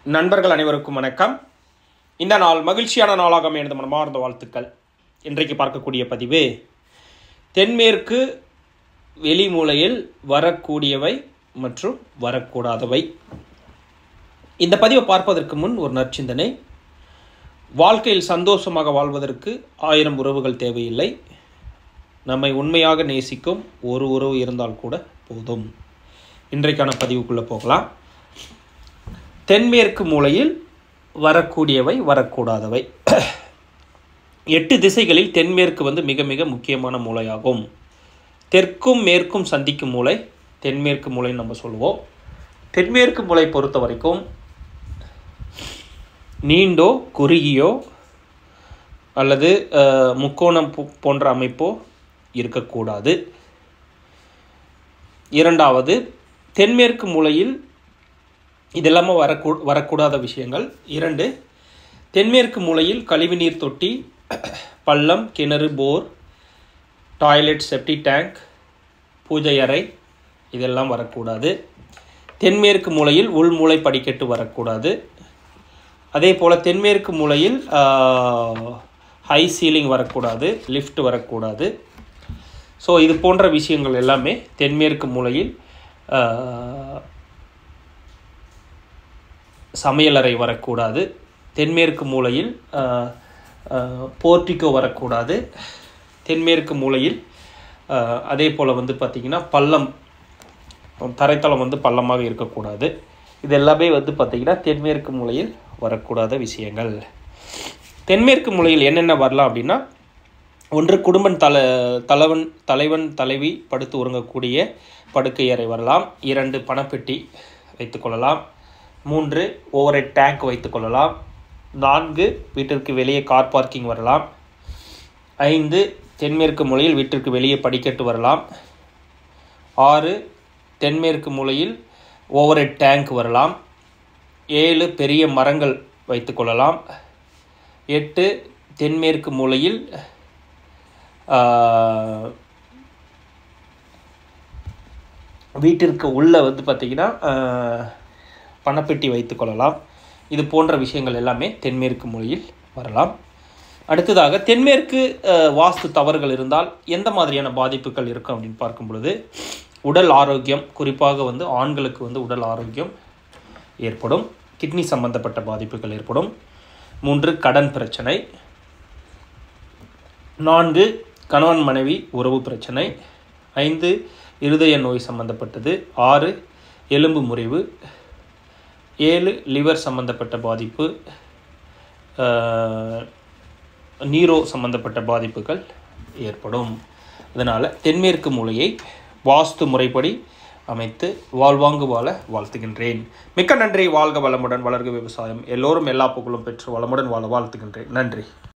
நண்பர்கள் அனைவருக்கும் வணக்கம் இந்த நாள் மகிழ்ச்சியான நாளாக எனது மனமார்ந்த வாழ்த்துக்கள் இன்றைக்கு பார்க்கக்கூடிய பதிவு தென்மேற்கு வெளிமூலையில் வரக்கூடியவை மற்றும் வரக்கூடாதவை இந்த பதிவை பார்ப்பதற்கு முன் ஒரு நற்சிந்தனை வாழ்க்கையில் சந்தோஷமாக வாழ்வதற்கு ஆயிரம் உறவுகள் தேவையில்லை நம்மை உண்மையாக நேசிக்கும் ஒரு உறவு இருந்தால் கூட போதும் இன்றைக்கான பதிவுக்குள்ளே போகலாம் தென்மேற்கு மூலையில் வரக்கூடியவை வரக்கூடாதவை எட்டு திசைகளில் தென்மேற்கு வந்து மிக மிக முக்கியமான மூலையாகும் தெற்கும் மேற்கும் சந்திக்கும் மூலை தென்மேற்கு மூலைன்னு நம்ம சொல்லுவோம் தென்மேற்கு மூலை பொறுத்த வரைக்கும் நீண்டோ குறுகியோ அல்லது அஹ், முக்கோணம் போ- போன்ற அமைப்போ இருக்கக்கூடாது இரண்டாவது தென்மேற்கு மூலையில் இதெல்லாமே வரக்கூ வரக்கூடாத விஷயங்கள் இரண்டு தென்மேற்கு மூலையில் கழிவுநீர் தொட்டி பள்ளம் கிணறு போர் டாய்லெட் செப்டி டேங்க் பூஜை அறை இதெல்லாம் வரக்கூடாது தென்மேற்கு மூலையில் உள்மூலை படிக்கட்டு வரக்கூடாது அதே போல் தென்மேற்கு மூலையில் ஹை சீலிங் வரக்கூடாது லிஃப்ட் வரக்கூடாது ஸோ இது போன்ற விஷயங்கள் எல்லாமே தென்மேற்கு மூலையில் ஆஹ், சமையலறை வரக்கூடாது தென்மேற்கு மூலையில் ஆஹ், ஆஹ், போர்ட்டிகோ வரக்கூடாது தென்மேற்கு மூலையில் ஆஹ், அதே போல் வந்து பார்த்திங்கன்னா பள்ளம் தரைத்தளம் வந்து பள்ளமாக இருக்கக்கூடாது இது எல்லாமே வந்து பார்த்திங்கன்னா தென்மேற்கு மூலையில் வரக்கூடாத விஷயங்கள் தென்மேற்கு மூலையில் என்னென்ன வரலாம் அப்படின்னா ஒன்று குடும்பம் தல தலைவன் தலைவன் தலைவி படுத்து உறங்கக்கூடிய படுக்கை அறை வரலாம் இரண்டு பணப்பெட்டி வைத்துக்கொள்ளலாம் மூன்று ஓவரை டேங்க் வைத்துக்கொள்ளலாம் நான்கு வீட்டிற்கு வெளியே கார் பார்க்கிங் வரலாம் ஐந்து தென்மேற்கு மூலையில் வீட்டிற்கு வெளியே படிக்கட்டு வரலாம் ஆறு தென்மேற்கு மூலையில் ஓவரை டேங்க் வரலாம் ஏழு பெரிய மரங்கள் வைத்துக்கொள்ளலாம் எட்டு தென்மேற்கு மூலையில் ஆஹ், வீட்டிற்கு உள்ளே வந்து பார்த்திங்கன்னா ஆஹ், பணப்பெட்டி வைத்துக்கொள்ளலாம் இது போன்ற விஷயங்கள் எல்லாமே தென்மேற்கு மூலையில் வரலாம் அடுத்ததாக தென்மேற்கு ஆஹ், வாஸ்து தவறுகள் இருந்தால் எந்த மாதிரியான பாதிப்புகள் இருக்கும் அப்படின்னு பார்க்கும் பொழுது உடல் ஆரோக்கியம் குறிப்பாக வந்து ஆண்களுக்கு வந்து உடல் ஆரோக்கியம் ஏற்படும் கிட்னி சம்பந்தப்பட்ட பாதிப்புகள் ஏற்படும் மூன்று கடன் பிரச்சனை நான்கு கணவன் மனைவி உறவு பிரச்சனை ஐந்து இருதய நோய் சம்பந்தப்பட்டது ஆறு எலும்பு முறிவு ஏழு லிவர் சம்பந்தப்பட்ட பாதிப்பு ஆஹ், நீரோ சம்பந்தப்பட்ட பாதிப்புகள் ஏற்படும் அதனால் தென்மேற்கு மூலையை வாஸ்து முறைப்படி அமைத்து வாழ்வாங்கு வாழ வாழ்த்துகின்றேன் மிக்க நன்றி வாழ்க வளமுடன் வளர்க விவசாயம் எல்லோரும் எல்லா புகழும் பெற்று வளமுடன் வாழ வாழ்த்துகின்றேன் நன்றி